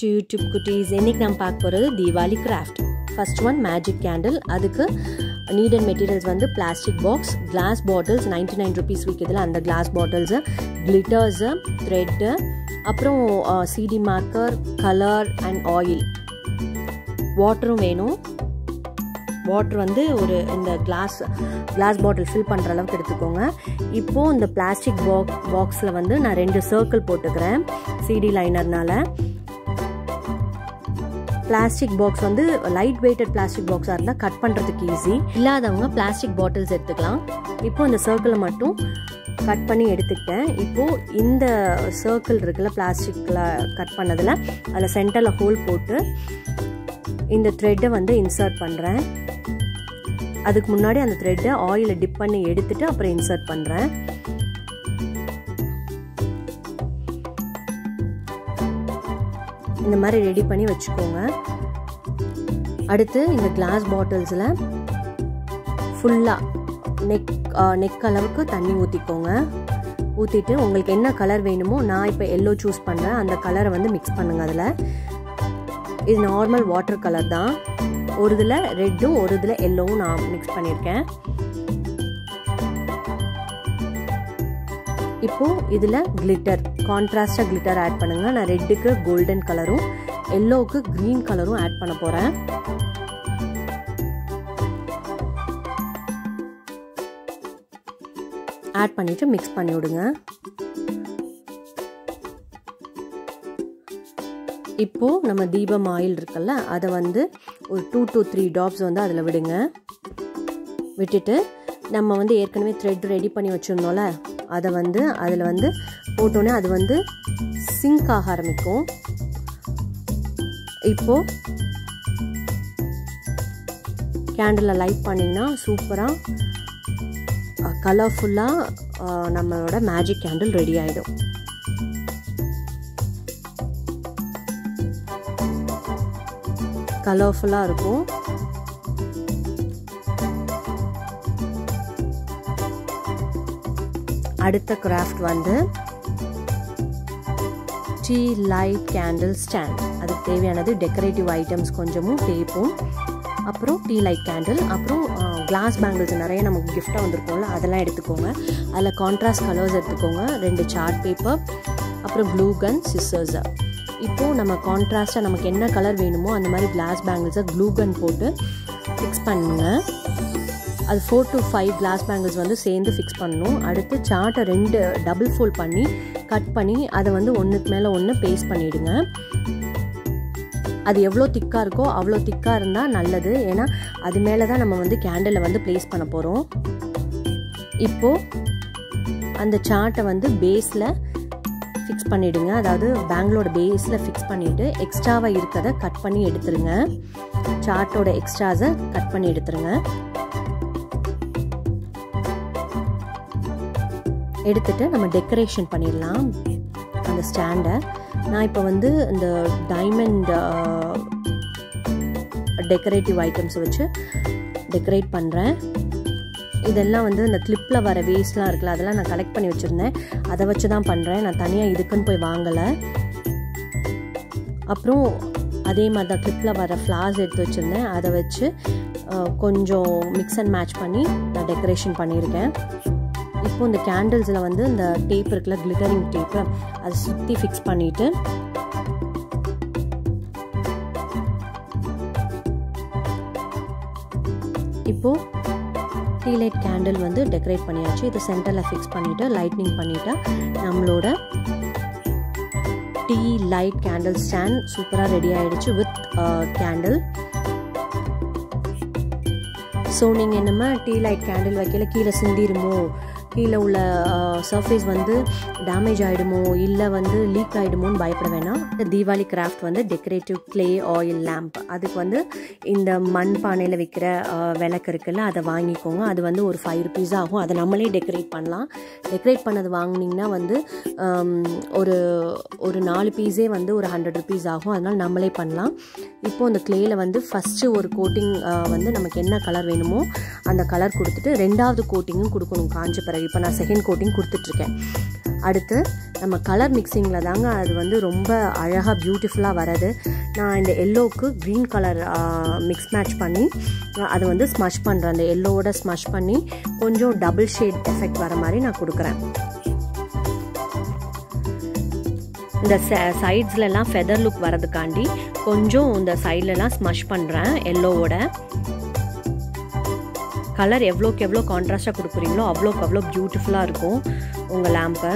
To YouTube குட்டீஸ் இன்னைக்கு நம்ம பார்க்க போகிறது Deepavali craft first one magic candle அதுக்கு நீட் அண்ட் மெட்டீரியல்ஸ் வந்து plastic box glass bottles ninety nine rupees விற்கிறதுல அந்த கிளாஸ் பாட்டில்ஸு கிளிட்டர்ஸு த்ரெட்டு அப்புறம் CD marker colour and oil வாட்டரும் வேணும் வாட்டர் வந்து ஒரு இந்த கிளாஸ் கிளாஸ் பாட்டில் ஃபில் பண்ணுற அளவுக்கு எடுத்துக்கோங்க இப்போது இந்த பிளாஸ்டிக் பாக் பாக்ஸில் வந்து நான் ரெண்டு சர்க்கிள் போட்டுக்கிறேன் சிடி லைனர்னால பிளாஸ்டிக் பாக்ஸ் வந்து லைட் வெயிட்டட் பிளாஸ்டிக் பாக்ஸாக இருந்தால் கட் பண்ணுறதுக்கு ஈஸி இல்லாதவங்க பிளாஸ்டிக் பாட்டில்ஸ் எடுத்துக்கலாம் இப்போ இந்த சர்க்கிளை மட்டும் கட் பண்ணி எடுத்துக்கிட்டேன் இப்போது இந்த சர்க்கிள் இருக்குல்ல பிளாஸ்டிக்கில் கட் பண்ணதில் அதில் சென்டரில் ஹோல் போட்டு இந்த த்ரெட்டை வந்து இன்சர்ட் பண்ணுறேன் அதுக்கு முன்னாடி அந்த த்ரெட்டை ஆயிலை டிப் பண்ணி எடுத்துட்டு அப்புறம் இன்சர்ட் பண்ணுறேன் இந்த மாதிரி ரெடி பண்ணி வச்சுக்கோங்க அடுத்து இந்த கிளாஸ் பாட்டில்ஸில் ஃபுல்லாக நெக் நெக் அளவுக்கு தண்ணி ஊற்றிக்கோங்க ஊற்றிட்டு உங்களுக்கு என்ன கலர் வேணுமோ நான் இப்போ எல்லோ சூஸ் பண்ணுறேன் அந்த கலரை வந்து மிக்ஸ் பண்ணுங்கள் அதில் இது நார்மல் வாட்டர் கலர் தான் ஒரு இதில் ரெட்டும் ஒரு இதில் எல்லோவும் நான் மிக்ஸ் பண்ணியிருக்கேன் இப்போது இதில் கிளிட்டர் கான்ட்ராஸ்டாக கிளிட்டர் ஆட் பண்ணுங்கள் நான் ரெட்டுக்கு கோல்டன் கலரும் எல்லோவுக்கு க்ரீன் கலரும் ஆட் பண்ண போகிறேன் ஆட் பண்ணிவிட்டு மிக்ஸ் பண்ணி விடுங்க இப்போது நம்ம தீபம் ஆயில் இருக்குல்ல அதை வந்து ஒரு டூ டு த்ரீ டாப்ஸ் வந்து அதில் விடுங்க விட்டுட்டு நம்ம வந்து ஏற்கனவே த்ரெட் ரெடி பண்ணி வச்சுருந்தோம்ல அதை வந்து அதில் வந்து போட்டோன்னே அது வந்து சிங்க் ஆக ஆரம்பிக்கும் இப்போது கேண்டில் லைட் பண்ணிங்கன்னா சூப்பராக கலர்ஃபுல்லாக நம்மளோட மேஜிக் கேண்டில் ரெடி ஆகிடும் கலர்ஃபுல்லாக இருக்கும் அடுத்த கிராஃப்ட் வந்து டீ லைட் கேண்டில் ஸ்டாண்ட் அதுக்கு தேவையானது டெக்கரேட்டிவ் ஐட்டம்ஸ் கொஞ்சமும் டேப்பும் அப்புறம் டீ லைட் கேண்டில் அப்புறம் கிளாஸ் பேங்கிள்ஸ் நிறைய நமக்கு கிஃப்டாக வந்திருக்கோம்ல அதெல்லாம் எடுத்துக்கோங்க அதில் கான்ட்ராஸ்ட் கலர்ஸ் எடுத்துக்கோங்க ரெண்டு சார்ட் பேப்பர் அப்புறம் ப்ளூ கன் சிஸ்ஸர்ஸை இப்போது நம்ம கான்ட்ராஸ்ட்டாக நமக்கு என்ன கலர் வேணுமோ அந்த மாதிரி கிளாஸ் பேங்கிள்ஸை க்ளூ கன் போட்டு ஃபிக்ஸ் பண்ணுங்க அது four to five glass bangles வந்து சேர்ந்து ஃபிக்ஸ் பண்ணணும் அடுத்து சார்ட்டை ரெண்டு டபுள் ஃபோல்ட் பண்ணி கட் பண்ணி அதை வந்து ஒன்றுக்கு மேலே ஒன்று பேஸ்ட் பண்ணிவிடுங்க அது எவ்வளோ திக்காக இருக்கோ அவ்வளோ திக்காக இருந்தால் நல்லது ஏன்னா அது மேலே தான் நம்ம வந்து கேண்டிலை வந்து ப்ளேஸ் பண்ண போகிறோம் இப்போது அந்த சார்ட்டை வந்து பேஸில் ஃபிக்ஸ் பண்ணிவிடுங்க அதாவது பேங்களோட பேஸில் ஃபிக்ஸ் பண்ணிவிட்டு எக்ஸ்ட்ராவாக இருக்கிறத கட் பண்ணி எடுத்துருங்க சார்ட்டோட எக்ஸ்ட்ராஸை கட் பண்ணி எடுத்துருங்க எடுத்துட்டு நம்ம டெக்கரேஷன் பண்ணிடலாம் அந்த ஸ்டாண்டை நான் இப்போ வந்து இந்த டைமண்ட் டெக்கரேட்டிவ் ஐட்டம்ஸ் வச்சு டெக்கரேட் பண்ணுறேன் இதெல்லாம் வந்து இந்த கிளிப்பில் வர வேஸ்ட்லாம் இருக்குல்ல அதெல்லாம் நான் கலெக்ட் பண்ணி வச்சுருந்தேன் அதை வச்சு தான் பண்ணுறேன் நான் தனியாக இதுக்குன்னு போய் வாங்கலை அப்புறம் அதே மாதிரி தான் கிளிப்பில் வர ஃப்ளார்ஸ் எடுத்து வச்சுருந்தேன் அதை வச்சு கொஞ்சம் மிக்ஸ் அண்ட் மேட்ச் பண்ணி நான் டெக்கரேஷன் பண்ணியிருக்கேன் இப்போ இந்த கேண்டில்ஸில் வந்து இந்த டேப் இருக்குல்ல கிளிட்டரிங் டேப்பு அதை சுற்றி ஃபிக்ஸ் பண்ணிவிட்டு இப்போது டீ லைட் கேண்டில் வந்து டெக்கரேட் பண்ணியாச்சு இதை சென்டரில் ஃபிக்ஸ் பண்ணிவிட்டு லைட்னிங் பண்ணிவிட்டா நம்மளோட டீ லைட் கேண்டில் ஸ்டாண்ட் சூப்பராக ரெடி ஆகிடுச்சு வித் கேண்டில் ஸோ நீங்கள் என்னமா டீ லைட் கேண்டில் வைக்கல கீழே சிந்திருமோ கீழே உள்ள சர்ஃபேஸ் வந்து டேமேஜ் ஆகிடுமோ இல்லை வந்து லீக் ஆகிடுமோன்னு பயப்பட வேணாம் தீபாவளி கிராஃப்ட் வந்து டெக்கரேட்டிவ் கிளே ஆயில் லேம்ப் அதுக்கு வந்து இந்த மண் பானையில் வைக்கிற விளக்கு இருக்குல்ல அதை வாங்கிக்கோங்க அது வந்து ஒரு ஃபைவ் ருபீஸ் ஆகும் அதை நம்மளே டெக்கரேட் பண்ணலாம் டெக்கரேட் பண்ணது வாங்கினீங்கன்னா வந்து ஒரு ஒரு நாலு பீஸே வந்து ஒரு ஹண்ட்ரட் ருபீஸ் ஆகும் அதனால் நம்மளே பண்ணலாம் இப்போது அந்த கிளேயில் வந்து ஃபஸ்ட்டு ஒரு கோட்டிங் வந்து நமக்கு என்ன கலர் வேணுமோ அந்த கலர் கொடுத்துட்டு ரெண்டாவது கோட்டிங்கும் கொடுக்கணும் காஞ்ச பிறகு இப்போ நான் செகண்ட் கோட்டிங் கொடுத்துட்ருக்கேன் அடுத்து நம்ம கலர் மிக்சிங்கில் தாங்க அது வந்து ரொம்ப அழகாக பியூட்டிஃபுல்லாக வரது நான் இந்த எல்லோவுக்கு க்ரீன் கலர் மிக்ஸ் மேட்ச் பண்ணி அதை வந்து ஸ்மஷ் பண்ணுறேன் அந்த எல்லோவோட ஸ்மஷ் பண்ணி கொஞ்சம் டபுள் ஷேட் எஃபெக்ட் வர மாதிரி நான் கொடுக்குறேன் இந்த சைட்ஸ்லலாம் ஃபெதர் லுக் வரதுக்காண்டி கொஞ்சம் இந்த சைட்லலாம் ஸ்மஷ் பண்ணுறேன் எல்லோவோட கலர் எவ்வளோக்கு எவ்வளோ கான்ட்ராஸ்டாக கொடுக்குறீங்களோ அவ்வளோக்கு அவ்வளோ பியூட்டிஃபுல்லாக இருக்கும் உங்கள் லேம்பை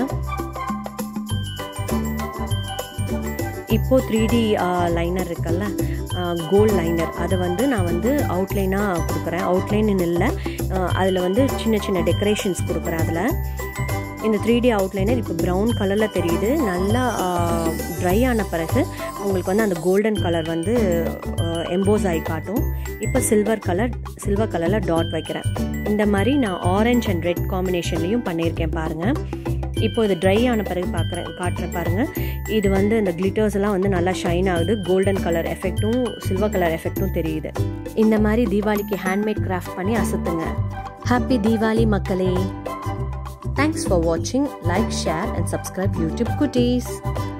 இப்போது த்ரீ டி லைனர் இருக்குல்ல கோல்ட் லைனர் அதை வந்து நான் வந்து அவுட்லைனாக கொடுக்குறேன் அவுட்லைன் இல்லை அதில் வந்து சின்ன சின்ன டெக்கரேஷன்ஸ் கொடுக்குறேன் அதில் இந்த த்ரீ டி அவுட்லைனர் இப்போ ப்ரௌன் கலரில் தெரியுது நல்லா ட்ரை ஆன பிறகு உங்களுக்கு வந்து அந்த கோல்டன் கலர் வந்து எம்போஸ் ஆகி காட்டும் இப்போ சில்வர் கலர் சில்வர் கலரில் டாட் வைக்கிறேன் இந்த மாதிரி நான் ஆரஞ்ச் அண்ட் ரெட் காம்பினேஷன்லேயும் பண்ணியிருக்கேன் பாருங்கள் இப்போ இது ட்ரை ஆன பிறகு பார்க்குறேன் காட்டுறேன் பாருங்கள் இது வந்து இந்த கிளிட்டர்ஸ் எல்லாம் வந்து நல்லா ஷைன் ஆகுது கோல்டன் கலர் எஃபெக்ட்டும் சில்வர் கலர் எஃபெக்ட்டும் தெரியுது இந்த மாதிரி தீபாவளிக்கு ஹேண்ட்மேட் கிராஃப்ட் பண்ணி அசத்துங்க ஹாப்பி தீபாவளி மக்களே Thanks for watching. Like, share, and subscribe YouTube Cuties.